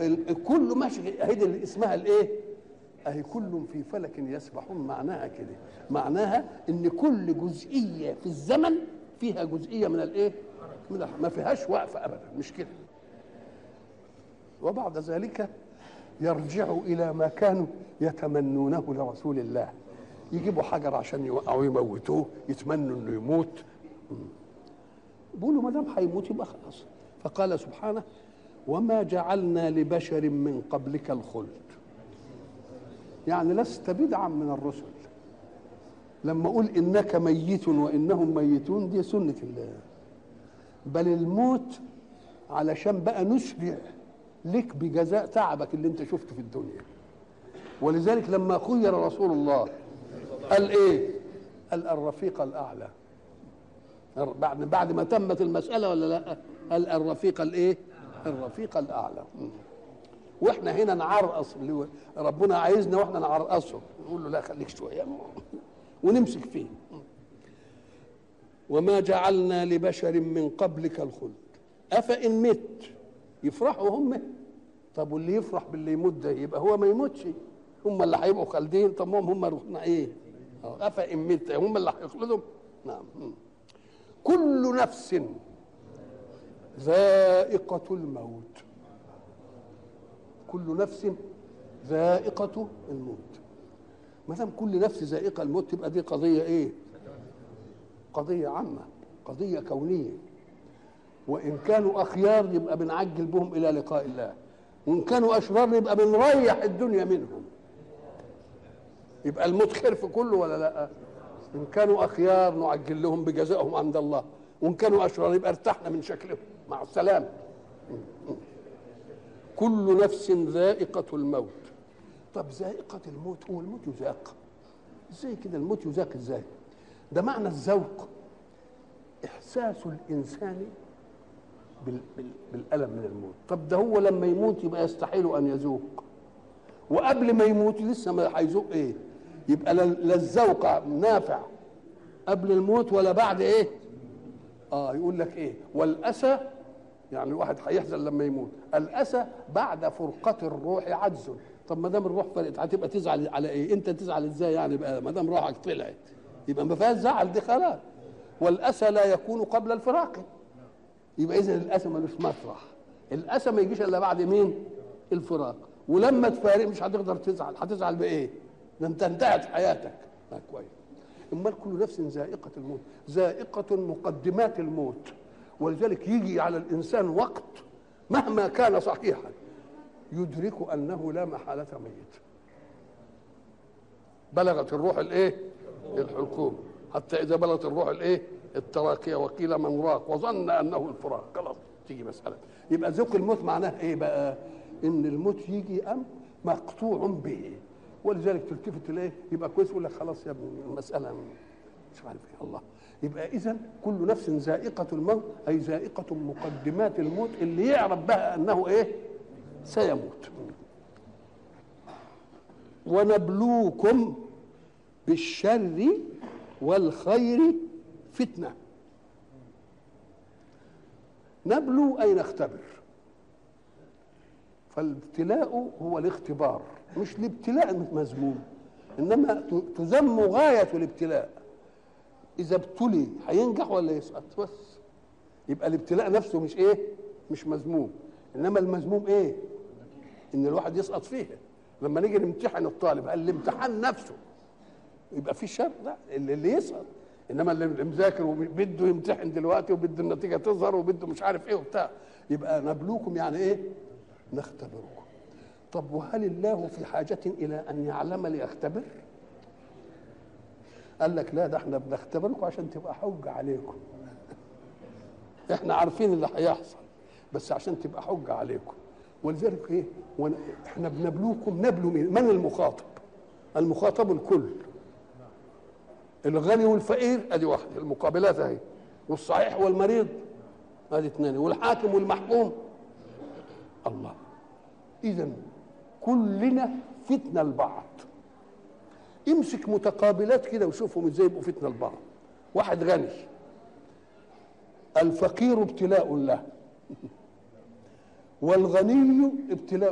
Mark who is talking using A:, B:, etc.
A: ال- كله ماشي اهي دي اللي اسمها الايه اهي كل في فلك يسبحون معناها كده معناها ان كل جزئيه في الزمن فيها جزئيه من الايه من الح- ما فيهاش وقفه ابدا مش كده وبعد ذلك يرجع الى ما كانوا يتمنونه لرسول الله يجيبوا حجر عشان يوقعوا يموتوه يتمنوا انه يموت بيقولوا ما دام هيموت يبقى خلاص فقال سبحانه وما جعلنا لبشر من قبلك الخلد يعني لست بدعا من الرسل لما اقول انك ميت وانهم ميتون دي سنه الله بل الموت علشان بقى نسرع لك بجزاء تعبك اللي انت شفته في الدنيا ولذلك لما خير رسول الله قال ايه قال الرفيق الاعلى بعد بعد ما تمت المساله ولا لا قال الرفيق الايه الرفيق الاعلى م. واحنا هنا نعرقص اللي هو ربنا عايزنا واحنا نعرقصه نقول له لا خليك شويه ونمسك فيه وما جعلنا لبشر من قبلك الخلد افان مت يفرحوا هم طب واللي يفرح باللي يموت ده يبقى هو ما يموتش هم اللي هيبقوا خالدين طب ما هم هم رحنا ايه آه، افان مت هم اللي هيخلدهم نعم م. كل نفس ذائقة الموت كل نفس ذائقة الموت ما دام كل نفس ذائقة الموت تبقى دي قضية ايه؟ قضية عامة قضية كونية وإن كانوا أخيار يبقى بنعجل بهم إلى لقاء الله وإن كانوا أشرار يبقى بنريح الدنيا منهم يبقى الموت خير في كله ولا لا؟ إن كانوا أخيار نعجل لهم بجزائهم عند الله وإن كانوا أشرار يبقى ارتحنا من شكلهم مع السلامة كل نفس ذائقة الموت طب ذائقة الموت هو الموت يذاق ازاي كده الموت يذاق ازاي ده معنى الذوق إحساس الإنسان بال بال بالألم من الموت طب ده هو لما يموت يبقى يستحيل أن يذوق وقبل ما يموت لسه ما هيذوق ايه يبقى لا لا الذوق نافع قبل الموت ولا بعد ايه اه يقول لك ايه والاسى يعني الواحد هيحزن لما يموت الاسى بعد فرقه الروح عجز طب ما دام الروح فرقت هتبقى تزعل على ايه انت تزعل ازاي يعني بقى ما دام روحك طلعت يبقى ما فيهاش زعل دي خلاص والاسى لا يكون قبل الفراق يبقى اذا الاسى ملوش مفرح الاسى ما يجيش الا بعد مين الفراق ولما تفارق مش هتقدر تزعل هتزعل بايه ده انت انتهت حياتك آه كويس امال كل نفس ذائقه الموت ذائقه مقدمات الموت ولذلك يجي على الانسان وقت مهما كان صحيحا يدرك انه لا محاله ميت بلغت الروح الايه الحلقوم حتى اذا بلغت الروح الايه التراكيه وقيل من راق وظن انه الفراق خلاص تيجي مساله يبقى ذوق الموت معناه ايه بقى ان الموت يجي ام مقطوع به ولذلك تلتفت اليه يبقى كويس يقول لك خلاص يا ابني المساله مش عارف ايه الله يبقى اذا كل نفس ذائقه الموت اي ذائقه مقدمات الموت اللي يعرف بها انه ايه سيموت ونبلوكم بالشر والخير فتنه نبلو اي نختبر فالابتلاء هو الاختبار مش الابتلاء مذموم انما تذم غايه الابتلاء اذا ابتلي هينجح ولا يسقط بس يبقى الابتلاء نفسه مش ايه مش مذموم انما المذموم ايه ان الواحد يسقط فيه لما نيجي نمتحن الطالب قال الامتحان نفسه يبقى في شر لا اللي, اللي يسقط انما اللي مذاكر وبده يمتحن دلوقتي وبده النتيجه تظهر وبده مش عارف ايه وبتاع يبقى نبلوكم يعني ايه نختبركم طب وهل الله في حاجة إلى أن يعلم ليختبر؟ قال لك لا ده احنا بنختبركم عشان تبقى حجة عليكم احنا عارفين اللي هيحصل بس عشان تبقى حجة عليكم ولذلك ايه ون... احنا بنبلوكم نبلو مين من المخاطب المخاطب الكل الغني والفقير ادي واحده المقابلات اهي والصحيح والمريض ادي اثنين والحاكم والمحكوم الله اذا كلنا فتنه لبعض امسك متقابلات كده وشوفهم ازاي يبقوا فتنه لبعض واحد غني الفقير ابتلاء له والغني ابتلاء